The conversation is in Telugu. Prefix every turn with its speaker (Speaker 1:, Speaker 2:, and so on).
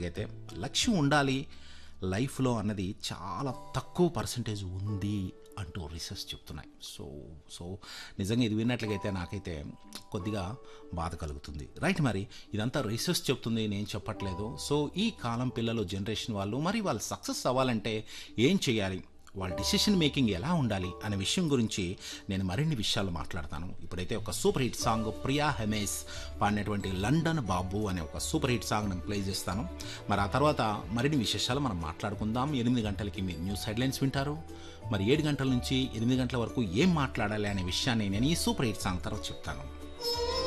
Speaker 1: చూసినట్లయితే లక్ష్యం ఉండాలి లైఫ్లో అన్నది చాలా తక్కువ పర్సంటేజ్ ఉంది అంటూ రీసెర్చ్ చెప్తున్నాయి సో సో నిజంగా ఇది విన్నట్లయితే నాకైతే కొద్దిగా బాధ కలుగుతుంది రైట్ మరి ఇదంతా రీసెర్చ్ చెప్తుంది నేను చెప్పట్లేదు సో ఈ కాలం పిల్లలు జనరేషన్ వాళ్ళు మరి వాళ్ళు సక్సెస్ అవ్వాలంటే ఏం చేయాలి వాళ్ళ డిసిషన్ మేకింగ్ ఎలా ఉండాలి అనే విషయం గురించి నేను మరిన్ని విషయాలు మాట్లాడతాను ఇప్పుడైతే ఒక super hit song Priya Hemesh పాడినటువంటి లండన్ బాబు అనే ఒక సూపర్ హిట్ సాంగ్ నేను ప్లే చేస్తాను మరి ఆ తర్వాత మరిన్ని విశేషాలు మనం మాట్లాడుకుందాం ఎనిమిది గంటలకి మీరు న్యూస్ హెడ్లైన్స్ వింటారు మరి ఏడు గంటల నుంచి ఎనిమిది గంటల వరకు ఏం మాట్లాడాలి అనే విషయాన్ని నేను ఈ సూపర్ హిట్ సాంగ్ తర్వాత చెప్తాను